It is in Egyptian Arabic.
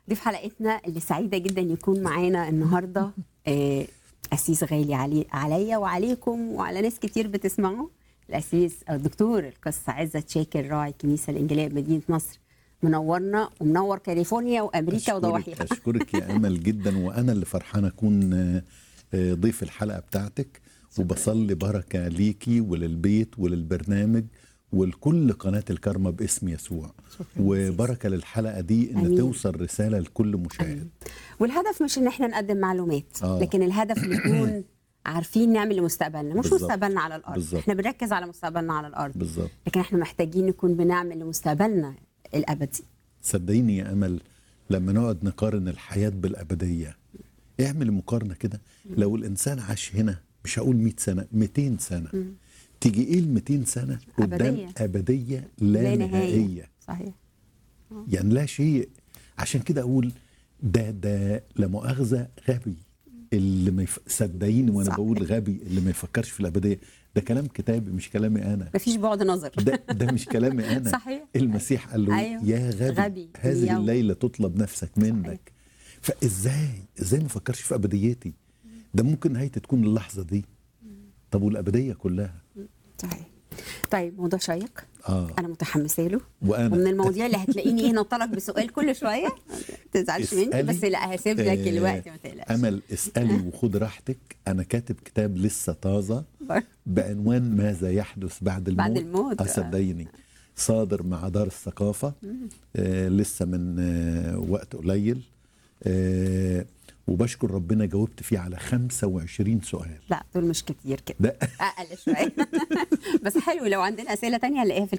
ضيف حلقتنا اللي سعيده جدا يكون معانا النهارده آه، اسيس غالي علي عليا وعليكم وعلى ناس كتير بتسمعه الاسيس أو الدكتور القس عزت شاكر راعي الكنيسه الانجيليه بمدينه نصر منورنا ومنور كاليفورنيا وامريكا وضواحيها أشكرك, أشكرك يا أمل جدا وأنا اللي فرحان أكون آه، آه، ضيف الحلقة بتاعتك وبصلي بركة ليكي وللبيت وللبرنامج ولكل قناة الكرمة باسم يسوع وبركة للحلقة دي إن آمين. توصل رسالة لكل مشاهد والهدف مش ان احنا نقدم معلومات آه. لكن الهدف نكون عارفين نعمل لمستقبلنا مش بالظبط. مستقبلنا على الارض بالظبط. احنا بنركز على مستقبلنا على الارض بالظبط لكن احنا محتاجين نكون بنعمل لمستقبلنا الابدي صدقيني يا أمل لما نقعد نقارن الحياة بالأبدية اعمل مقارنة كده لو الإنسان عاش هنا مش هقول 100 سنة 200 سنة تيجي إيه ال 200 سنة قدام أبدية. أبدية لا, نهائية صحيح يعني لا شيء عشان كده اقول ده ده لا مؤاخذه غبي اللي ما يف... صدقيني وانا صح. بقول غبي اللي ما يفكرش في الابديه ده كلام كتابي مش كلامي انا مفيش بعد نظر ده ده مش كلامي انا صحيح. المسيح قال له أيوه. يا غبي, غبي. هذه اليوم. الليله تطلب نفسك منك فازاي ازاي ما افكرش في ابديتي ده ممكن نهايتي تكون اللحظه دي طب والابديه كلها صحيح طيب موضوع شيق اه انا متحمسه له وانا ومن المواضيع اللي هتلاقيني ايه نطلق بسؤال كل شويه ما تزعلش مني اسألي. بس لا هسيب لك آه، الوقت ما تقلقش امل اسالي وخد راحتك انا كاتب كتاب لسه طازه بر- بعنوان ماذا يحدث بعد الموت بعد الموت، آه، آه. صدقيني صادر مع دار الثقافة آه لسه من آه وقت قليل آه وبشكر ربنا جاوبت فيه على 25 سؤال لا دول مش كتير كده ده اقل شويه بس حلو لو عندنا اسئله تانية هنلاقيها في